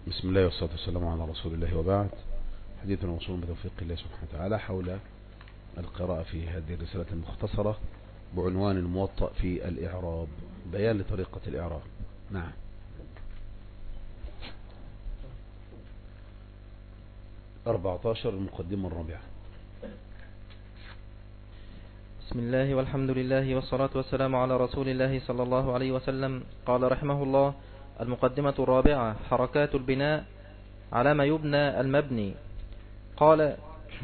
بسم الله والصلاة والسلام على رسول الله وبعد حديثنا وصول بتوفيق الله سبحانه وتعالى حول القراءة في هذه الرسالة المختصرة بعنوان الموطأ في الإعراب بيان لطريقة الإعراب نعم أربعتاشر المقدمة الرابعة بسم الله والحمد لله والصلاة والسلام على رسول الله صلى الله عليه وسلم قال رحمه الله المقدمة الرابعة حركات البناء على ما يبنى المبني قال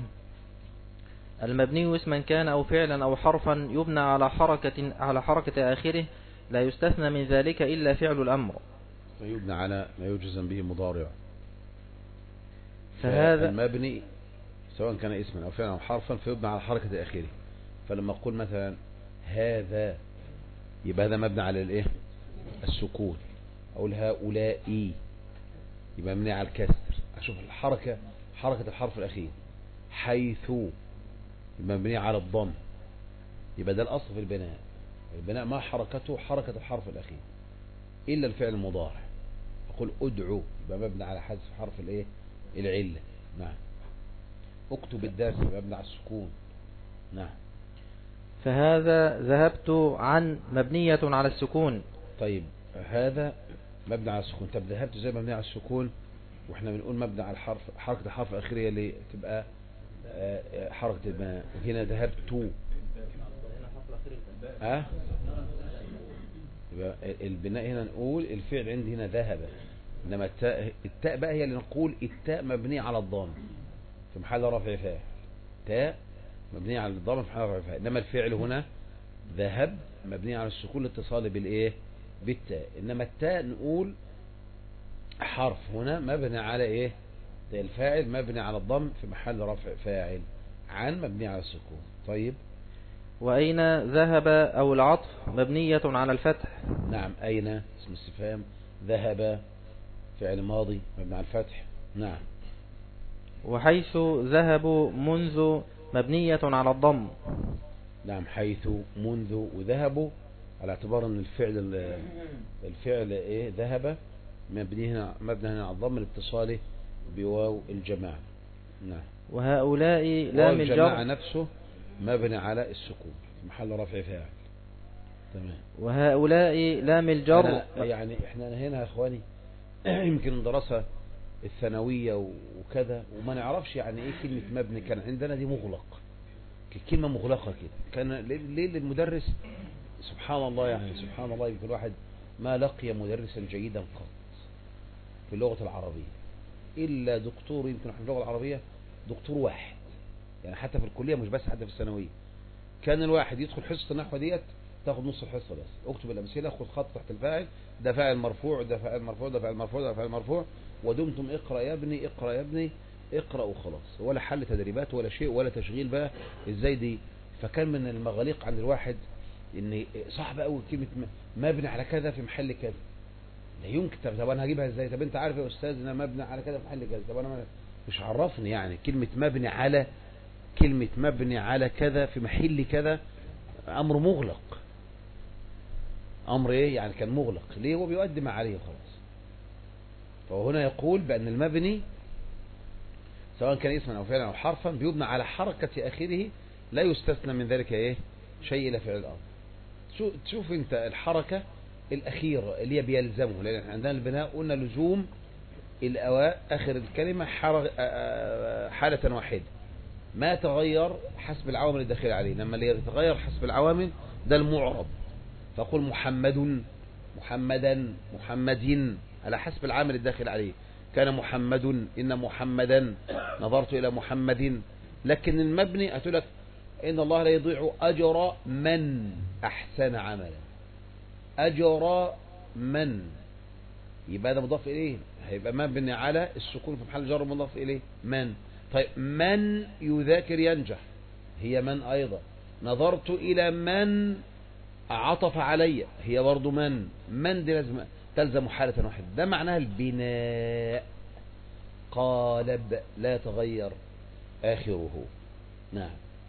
المبني اسما كان أو فعلا أو حرفا يبنى على حركة على حركة آخره لا يستثنى من ذلك إلا فعل الأمر فيبنى على ما يجزم به مضارع فهذا المبني سواء كان اسما أو فعلا أو حرفا فيبنى على حركة آخره فلما أقول مثلا هذا يبقى هذا مبنى على الايه السكون أقول هؤلاء يبقى مبني على الكسر أشوف الحركة حركة الحرف الأخير حيث يبقى مبني على الضم يبقى ده الأصل في البناء البناء ما حركته حركة الحرف الأخير إلا الفعل المضارع أقول أدعو يبقى مبني على حذف حرف الإيه العلة نعم اكتب الدرس يبقى مبني على السكون نعم فهذا ذهبت عن مبنية على السكون طيب هذا مبني على السكون طب ذهبت زي مبني على السكون واحنا بنقول مبني على الحرف حركة الحرف الأخيرة اللي تبقى حركة البناء هنا ذهبت ها يبقى البناء هنا نقول الفعل عندي هنا ذهب انما التاء التاء بقى هي اللي نقول التاء مبنية على الضم في محل رفع فاعل تاء مبنية على الضم في محل رفع فاعل انما الفعل هنا ذهب مبني على السكون الاتصال بالايه بالتاء انما التاء نقول حرف هنا مبني على ايه الفاعل مبني على الضم في محل رفع فاعل عن مبني على السكون طيب وأين ذهب أو العطف مبنية على الفتح نعم أين اسم استفهام ذهب فعل ماضي مبني على الفتح نعم وحيث ذهبوا منذ مبنية على الضم نعم حيث منذ وذهبوا على اعتبار ان الفعل الفعل ايه ذهب مبني هنا مبني هنا على الضم الاتصالي بواو الجماعة نعم وهؤلاء لام الجماعة الجر نفسه مبني على السكون في محل رفع فاعل تمام وهؤلاء لام الجر أنا يعني احنا هنا يا اخواني يمكن الدراسة الثانوية وكذا وما نعرفش يعني ايه كلمة مبني كان عندنا دي مغلق كلمة مغلقة كده كان ليه المدرس سبحان الله يعني سبحان الله يمكن الواحد ما لقي مدرسا جيدا قط في اللغة العربية إلا دكتور يمكن في اللغة العربية دكتور واحد يعني حتى في الكلية مش بس حتى في الثانوية كان الواحد يدخل حصة النحو ديت تاخد نص الحصة بس اكتب الأمثلة خد خط تحت الفاعل ده فاعل مرفوع ده فاعل مرفوع ده فاعل مرفوع ده فاعل مرفوع ودمتم اقرأ يا ابني اقرأ يا ابني اقرأ وخلاص ولا حل تدريبات ولا شيء ولا تشغيل بقى ازاي دي فكان من المغاليق عند الواحد ان صعب قوي كلمة مبني على كذا في محل كذا لا يمكن طب, طب انا هجيبها ازاي طب انت عارف يا استاذ ان مبني على كذا في محل كذا طب انا مش عرفني يعني كلمة مبني على كلمة مبني على كذا في محل كذا امر مغلق امر ايه يعني كان مغلق ليه هو بيؤدي ما عليه خلاص فهنا يقول بان المبني سواء كان اسما او فعلا او حرفا بيبنى على حركة اخره لا يستثنى من ذلك ايه شيء الى فعل الامر تشوف انت الحركة الاخيرة اللي هي بيلزمه لان عندنا البناء قلنا لزوم الاواء اخر الكلمة حالة واحدة ما تغير حسب العوامل الداخلة عليه لما اللي يتغير حسب العوامل ده المعرب فقل محمد محمدا محمد على حسب العامل الداخل عليه كان محمد إن محمدا نظرت إلى محمد لكن المبني أتلك إن الله لا يضيع أجر من أحسن عملا أجر من يبقى هذا مضاف إليه هيبقى مبني على السكون في محل جر مضاف إليه من طيب من يذاكر ينجح هي من أيضا نظرت إلى من عطف علي هي برضو من من دي لازم تلزم حالة واحدة ده معناها البناء قالب لا تغير آخره نعم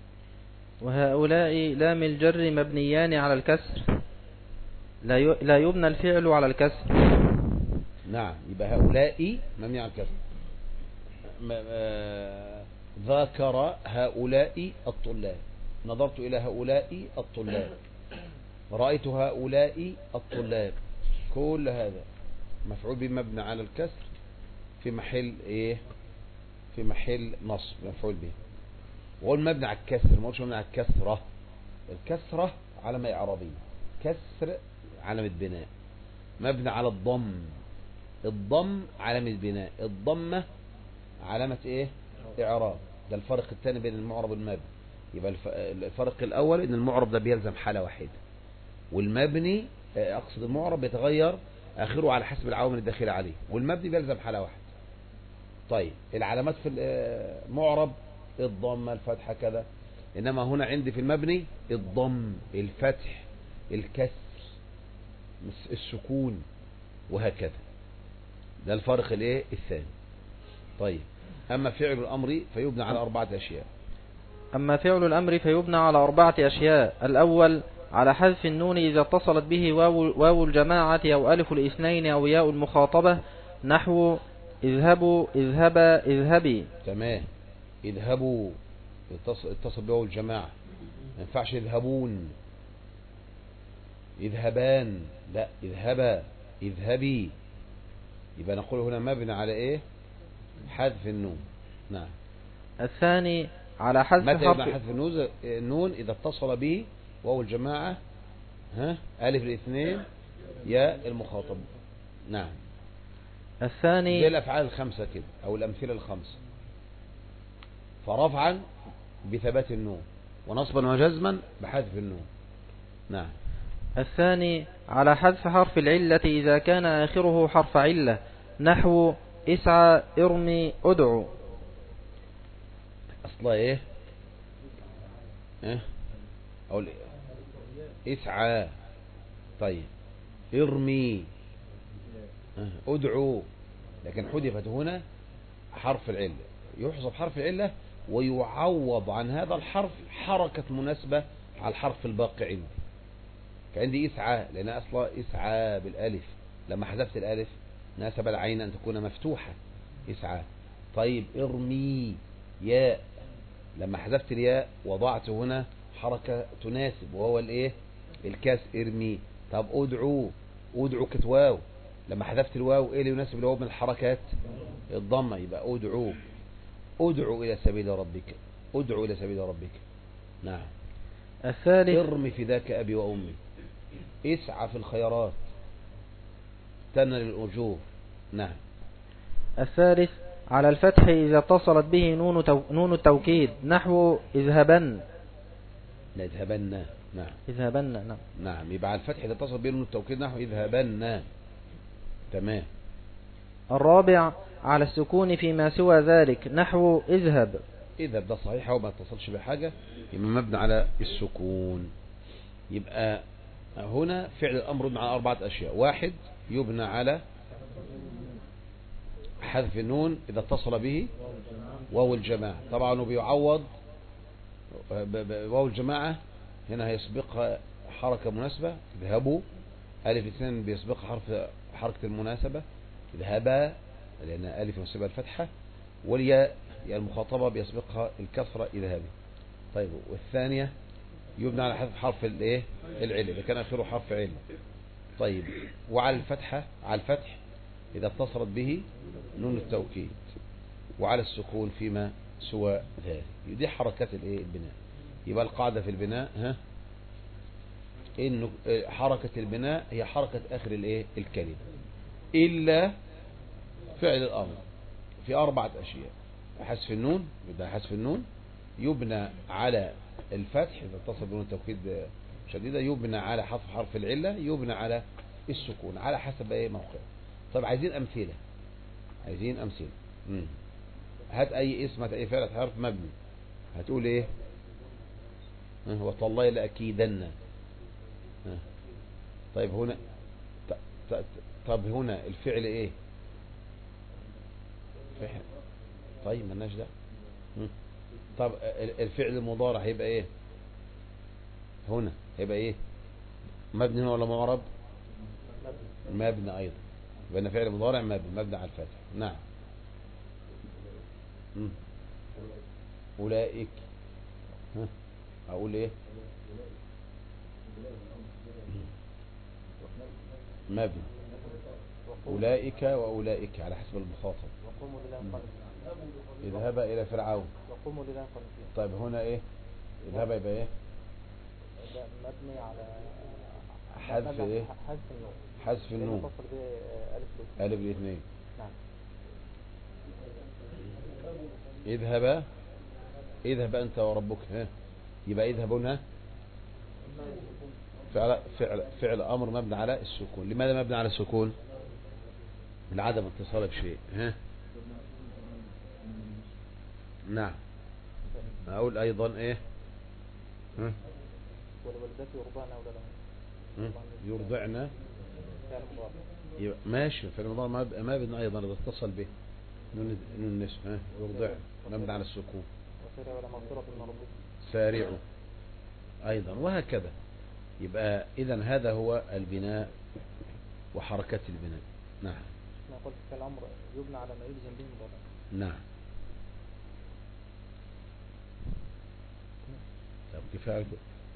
وهؤلاء لام الجر مبنيان على الكسر لا ي- لا يبنى الفعل على الكسر نعم يبقى هؤلاء مبني على الكسر م- آه، ذاكر هؤلاء الطلاب نظرت إلى هؤلاء الطلاب رأيت هؤلاء الطلاب كل هذا مفعول به مبني على الكسر في محل ايه في محل نصب مفعول به وقول مبني على الكسر ما قلتش مبني على الكسرة الكسرة علامة إعرابية كسر علامة بناء مبني على الضم الضم علامة بناء الضمة علامة ايه اعراب ده الفرق الثاني بين المعرب والمبني يبقى الف- الفرق الاول ان المعرب ده بيلزم حالة واحدة والمبني آه، اقصد المعرب بيتغير اخره على حسب العوامل الداخلة عليه والمبني بيلزم حالة واحدة طيب العلامات في المعرب الضمة الفتحة كذا انما هنا عندي في المبني الضم الفتح الكسر السكون وهكذا ده الفرق الايه الثاني طيب اما فعل الامر فيبنى على اربعه اشياء أما فعل الأمر فيبنى على أربعة أشياء الأول على حذف النون إذا اتصلت به واو, واو الجماعة أو ألف الاثنين أو ياء المخاطبة نحو اذهبوا اذهبا اذهبي تمام اذهبوا اتصل, اتصل به الجماعه ما ينفعش يذهبون اذهبان لا اذهبا اذهبي يبقى نقول هنا مبني على ايه حذف النون نعم الثاني على حذف متى يبنى حرف حذف النون النون اذا اتصل به واو الجماعه ها الف الاثنين يا المخاطب نعم زي الثاني الافعال الخمسه كده او الامثله الخمسه فرفعا بثبات النون ونصبا وجزما بحذف النون نعم الثاني على حذف حرف العلة إذا كان آخره حرف علة نحو اسعى ارمي ادعو اصلا ايه ايه اقول إيه؟ اسعى طيب ارمي اه، ادعو لكن حذفت هنا حرف العلة يحذف حرف العلة ويعوض عن هذا الحرف حركة مناسبة على الحرف الباقي عندي فعندي اسعى لان اصلا اسعى بالالف لما حذفت الالف ناسب العين ان تكون مفتوحة اسعى طيب ارمي ياء لما حذفت الياء وضعت هنا حركة تناسب وهو الايه الكاس ارمي طب ادعو ادعو كانت واو لما حذفت الواو ايه اللي يناسب الواو من الحركات الضمة يبقى ادعو ادعو الى سبيل ربك ادعو الى سبيل ربك نعم الثالث ارمي فداك ابي وامي اسعى في الخيرات تنل الاجور نعم الثالث على الفتح إذا اتصلت به نون, تو... نون التوكيد نحو اذهبن نذهبن نعم اذهبن نعم نعم يبقى على الفتح اذا اتصل بينهم التوكيد نحو اذهبن تمام الرابع على السكون فيما سوى ذلك نحو اذهب اذا ده صحيح وما اتصلش بحاجة يبقى مبني على السكون يبقى هنا فعل الامر مع اربعة اشياء واحد يبنى على حذف النون اذا اتصل به واو الجماعة طبعا وبيعوض ب- ب- واو الجماعة هنا هيسبقها حركة مناسبة اذهبوا ألف اثنين بيسبقها حرف حركة المناسبة اذهبا لأن ألف يناسبها الفتحة والياء يا المخاطبة بيسبقها الكسرة اذهبي طيب والثانية يبنى على حذف حرف الايه العلة إذا كان آخره حرف علة طيب وعلى الفتحة على الفتح إذا اتصلت به نون التوكيد وعلى السكون فيما سوى ذلك دي حركات الايه البناء يبقى القاعدة في البناء ها انه آه، حركة البناء هي حركة اخر الايه الكلمة الا فعل الامر في اربعة اشياء حذف النون يبقى حذف النون يبنى على الفتح اذا اتصل بنون التوكيد آه، شديدة يبنى على حذف حرف العلة يبنى على السكون على حسب ايه موقعه طيب عايزين امثلة عايزين امثلة مم. هات اي اسم هات اي فعل هات حرف مبني هتقول ايه ها، وتالله لاكيدن ها. طيب هنا ط- ط- طب هنا الفعل ايه فعل طيب مالناش ده مم. طب ال- الفعل المضارع هيبقى ايه هنا هيبقى ايه مبني هنا ولا معرب مبني ايضا يبقى فعل مضارع مبني مبني على الفتح نعم مم. أولئك ها أقول إيه مبني أولئك وأولئك على حسب المخاطب وقوموا لله قانتين اذهب إلى فرعون وقوموا لله قانتين طيب هنا إيه اذهب يبقى إيه ده مبني على حذف مبني على إيه حذف النون حذف لأنه النون اتصل به آه، ألف لوط ألف الاثنين نعم اذهب اذهب أنت وربك ها يبقى اذهبون ها فعل فعل فعل أمر مبني على السكون لماذا مبني على السكون لعدم اتصاله بشيء ها نعم أقول أيضا إيه ها والوالدات يرضعن أولادهن ها؟ يرضعنا فعل مضارع يبقى ماشي في رمضان ما ب- ما بدنا ايضا اذا اتصل به نون نون النسب ها يرضع مبني على السكون وسارع ولا مغفرة من ربكم سارعوا ايضا وهكذا يبقى اذا هذا هو البناء وحركات البناء نعم ما قلت كالأمر يبنى على ما يلزم به المضارع نعم طب كفايه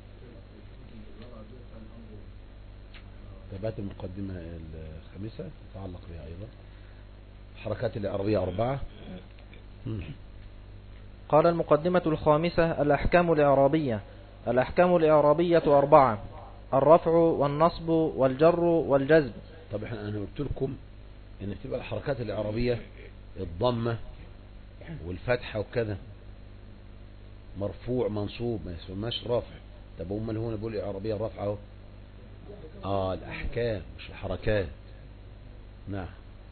تبات المقدمة الخامسة تتعلق بها أيضا حركات العربية أربعة مم. قال المقدمة الخامسة الأحكام الإعرابية الأحكام الإعرابية أربعة الرفع والنصب والجر والجزم طب احنا انا قلت لكم ان تبقى الحركات الإعرابية الضمة والفتحة وكذا مرفوع منصوب ما يسماش رفع طب امال هنا بيقول إعرابية رفع اهو اه الأحكام مش الحركات نعم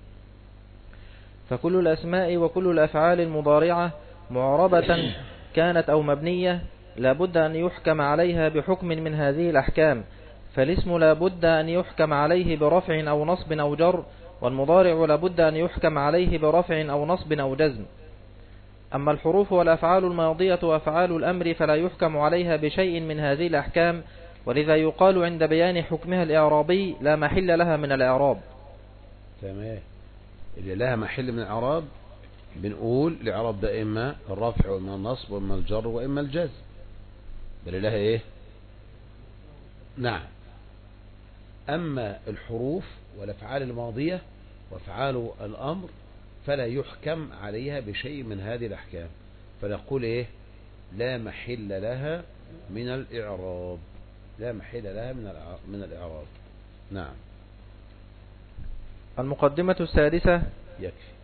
فكل الأسماء وكل الأفعال المضارعة معربة كانت أو مبنية لابد أن يحكم عليها بحكم من هذه الأحكام فالاسم لابد أن يحكم عليه برفع أو نصب أو جر والمضارع لابد أن يحكم عليه برفع أو نصب أو جزم أما الحروف والأفعال الماضية وأفعال الأمر فلا يحكم عليها بشيء من هذه الأحكام ولذا يقال عند بيان حكمها الإعرابي لا محل لها من الإعراب تمام اللي لها محل من الإعراب بنقول الإعراب ده إما الرفع وإما النصب وإما الجر وإما الجزم ده اللي لها إيه نعم أما الحروف والأفعال الماضية وأفعال الأمر فلا يحكم عليها بشيء من هذه الأحكام فنقول إيه لا محل لها من الإعراب لا محل لها من الإع- من الإعراب نعم المقدمة السادسة يكفي